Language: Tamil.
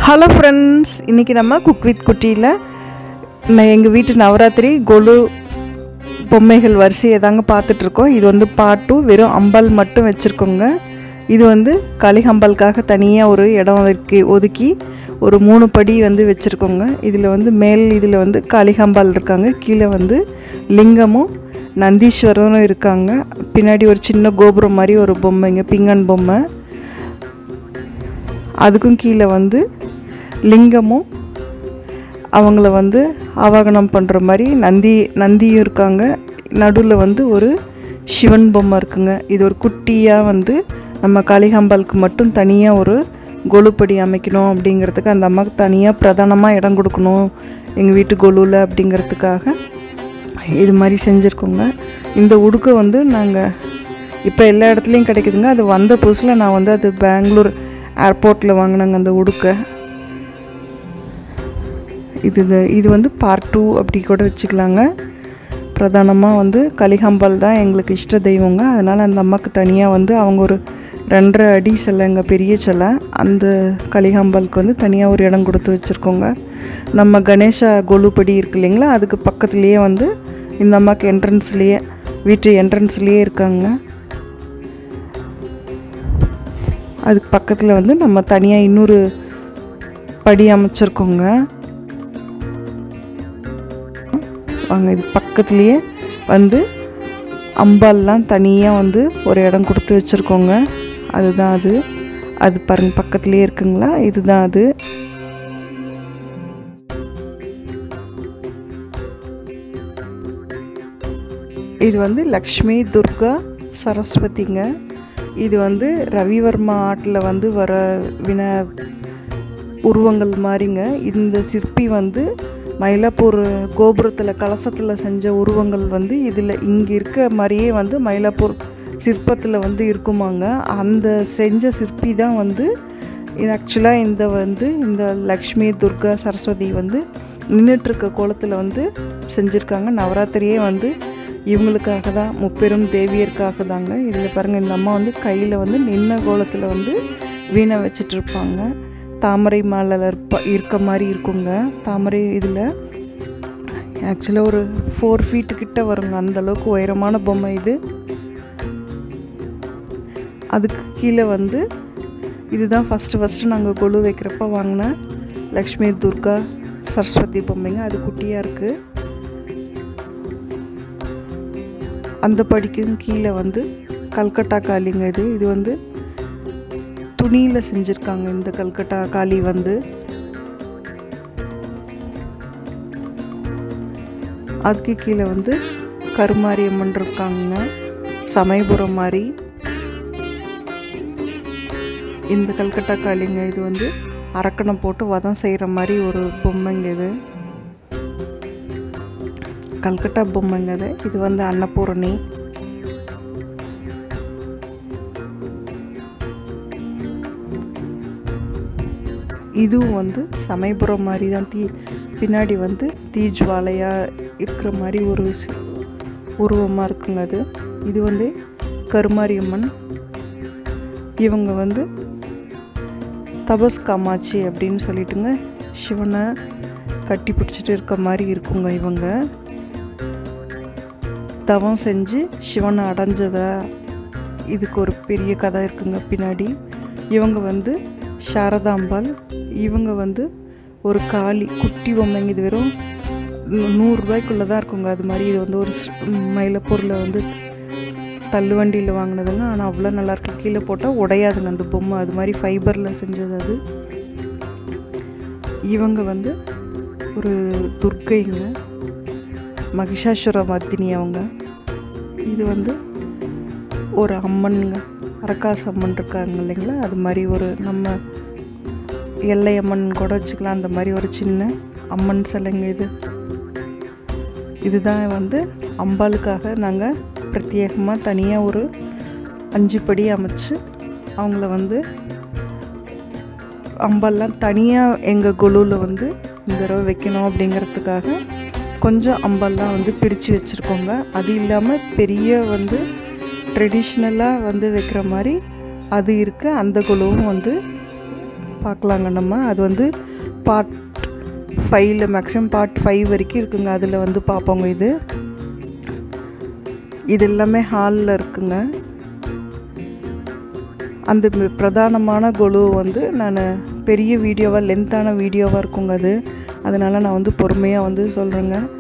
ஹலோ ஃப்ரெண்ட்ஸ் இன்றைக்கி நம்ம குக் வித் குட்டியில் நான் எங்கள் வீட்டு நவராத்திரி கொலு பொம்மைகள் வரிசையை தாங்க பார்த்துட்ருக்கோம் இது வந்து பாட்டு வெறும் அம்பாள் மட்டும் வச்சுருக்கோங்க இது வந்து களிஹம்பாலுக்காக தனியாக ஒரு இடம் ஒதுக்கி ஒதுக்கி ஒரு மூணு படி வந்து வச்சுருக்கோங்க இதில் வந்து மேல் இதில் வந்து காளிகாம்பாள் இருக்காங்க கீழே வந்து லிங்கமும் நந்தீஸ்வரரும் இருக்காங்க பின்னாடி ஒரு சின்ன கோபுரம் மாதிரி ஒரு பொம்மைங்க பிங்கன் பொம்மை அதுக்கும் கீழே வந்து லிங்கமும் அவங்கள வந்து ஆவாகனம் பண்ணுற மாதிரி நந்தி நந்தியும் இருக்காங்க நடுவில் வந்து ஒரு சிவன் பொம்மை இருக்குங்க இது ஒரு குட்டியாக வந்து நம்ம காளிகாம்பாளுக்கு மட்டும் தனியாக ஒரு கொலுப்படி அமைக்கணும் அப்படிங்கிறதுக்கு அந்த அம்மாவுக்கு தனியாக பிரதானமாக இடம் கொடுக்கணும் எங்கள் வீட்டு கொலுவில் அப்படிங்கிறதுக்காக இது மாதிரி செஞ்சுருக்கோங்க இந்த உடுக்கை வந்து நாங்கள் இப்போ எல்லா இடத்துலையும் கிடைக்குதுங்க அது வந்த புதுசில் நான் வந்து அது பெங்களூர் ஏர்போர்ட்டில் வாங்கினாங்க அந்த உடுக்கை இது இது வந்து பார்ட் டூ அப்படி கூட வச்சுக்கலாங்க பிரதானமாக வந்து கலிகாம்பால் தான் எங்களுக்கு இஷ்ட தெய்வங்க அதனால் அந்த அம்மாவுக்கு தனியாக வந்து அவங்க ஒரு ரெண்டரை அடி சிலைங்க பெரிய சிலை அந்த கலிகாம்பாலுக்கு வந்து தனியாக ஒரு இடம் கொடுத்து வச்சுருக்கோங்க நம்ம கணேசா கொலுப்படி இருக்கு இல்லைங்களா அதுக்கு பக்கத்துலேயே வந்து இந்த அம்மாவுக்கு என்ட்ரன்ஸ்லேயே வீட்டு என்ட்ரன்ஸ்லேயே இருக்காங்க அதுக்கு பக்கத்தில் வந்து நம்ம தனியாக இன்னொரு படி அமைச்சிருக்கோங்க வாங்க இது பக்கத்துலேயே வந்து அம்பால்லாம் தனியாக வந்து ஒரு இடம் கொடுத்து வச்சுருக்கோங்க அதுதான் அது அது பாருங்க பக்கத்துலேயே இருக்குங்களா இதுதான் அது இது வந்து லக்ஷ்மி துர்கா சரஸ்வதிங்க இது வந்து ரவிவர்மா ஆட்டில் வந்து வர வின உருவங்கள் மாதிரிங்க இந்த சிற்பி வந்து மயிலாப்பூர் கோபுரத்தில் கலசத்தில் செஞ்ச உருவங்கள் வந்து இதில் இங்கே இருக்க மாதிரியே வந்து மயிலாப்பூர் சிற்பத்தில் வந்து இருக்குமாங்க அந்த செஞ்ச சிற்பி தான் வந்து இது ஆக்சுவலாக இந்த வந்து இந்த லக்ஷ்மி துர்கா சரஸ்வதி வந்து நின்றுட்டுருக்க கோலத்தில் வந்து செஞ்சுருக்காங்க நவராத்திரியே வந்து இவங்களுக்காக தான் முப்பெரும் தேவியருக்காக தாங்க இதில் பாருங்கள் இந்த அம்மா வந்து கையில் வந்து நின்ன கோலத்தில் வந்து வீணை வச்சிட்ருப்பாங்க தாமரை மாலையில் இருப்ப இருக்க மாதிரி இருக்குங்க தாமரை இதில் ஆக்சுவலாக ஒரு ஃபோர் ஃபீட்டு கிட்ட வருங்க அந்தளவுக்கு உயரமான பொம்மை இது அதுக்கு கீழே வந்து இதுதான் ஃபஸ்ட்டு ஃபஸ்ட்டு நாங்கள் கொலு வைக்கிறப்ப வாங்கின லக்ஷ்மி துர்கா சரஸ்வதி பொம்மைங்க அது குட்டியாக இருக்குது அந்த படிக்கும் கீழே வந்து கல்கட்டா காளிங்க இது இது வந்து துணியில் செஞ்சுருக்காங்க இந்த கல்கட்டா காளி வந்து அதுக்கு கீழே வந்து கருமாரியம்மன் இருக்காங்க சமயபுரம் மாதிரி இந்த கல்கட்டா காளிங்க இது வந்து அரக்கணம் போட்டு வதம் செய்கிற மாதிரி ஒரு பொம்மைங்க இது கல்கட்டா பொம்மைங்க இது இது வந்து அன்னபூரணி இதுவும் வந்து சமயபுரம் மாதிரி தான் தீ பின்னாடி வந்து தீஜ்வாலையாக இருக்கிற மாதிரி ஒரு உருவமாக இருக்குங்க அது இது வந்து கருமாரியம்மன் இவங்க வந்து தபஸ் காமாட்சி அப்படின்னு சொல்லிட்டுங்க சிவனை கட்டி பிடிச்சிட்டு இருக்க மாதிரி இருக்குங்க இவங்க தவம் செஞ்சு சிவனை அடைஞ்சதா இதுக்கு ஒரு பெரிய கதை இருக்குங்க பின்னாடி இவங்க வந்து சாரதாம்பாள் இவங்க வந்து ஒரு காளி குட்டி பொம்மைங்க இது வெறும் நூறுரூவாய்க்குள்ளே தான் இருக்குங்க அது மாதிரி இது வந்து ஒரு மயிலப்பூரில் வந்து தள்ளுவண்டியில் வாங்கினதுங்க ஆனால் அவ்வளோ நல்லாயிருக்கு கீழே போட்டால் உடையாதுங்க அந்த பொம்மை அது மாதிரி ஃபைபரில் செஞ்சது அது இவங்க வந்து ஒரு துர்க்கைங்க மகிஷாசுர மர்த்தினி அவங்க இது வந்து ஒரு அம்மனுங்க அரக்காசு அம்மன் இருக்காங்க இல்லைங்களா அது மாதிரி ஒரு நம்ம எல்லை அம்மன் கூட வச்சுக்கலாம் அந்த மாதிரி ஒரு சின்ன அம்மன் சிலைங்க இது இதுதான் வந்து அம்பாளுக்காக நாங்கள் பிரத்யேகமாக தனியாக ஒரு அஞ்சு படி அமைச்சு அவங்கள வந்து அம்பாலாம் தனியாக எங்கள் குழுவில் வந்து இந்த தடவை வைக்கணும் அப்படிங்கிறதுக்காக கொஞ்சம் அம்பால்லாம் வந்து பிரித்து வச்சுருக்கோங்க அது இல்லாமல் பெரிய வந்து ட்ரெடிஷ்னலாக வந்து வைக்கிற மாதிரி அது இருக்குது அந்த குழுவும் வந்து பார்க்கலாங்க நம்ம அது வந்து பார்ட் ஃபைவ்ல மேக்ஸிமம் பார்ட் ஃபைவ் வரைக்கும் இருக்குங்க அதில் வந்து பார்ப்போங்க இது இது எல்லாமே ஹாலில் இருக்குங்க அந்த மி- பிரதானமான கொலு வந்து நான் பெரிய வீடியோவாக லென்த்தான வீடியோவாக இருக்குங்க அது அதனால் நான் வந்து பொறுமையாக வந்து சொல்கிறேங்க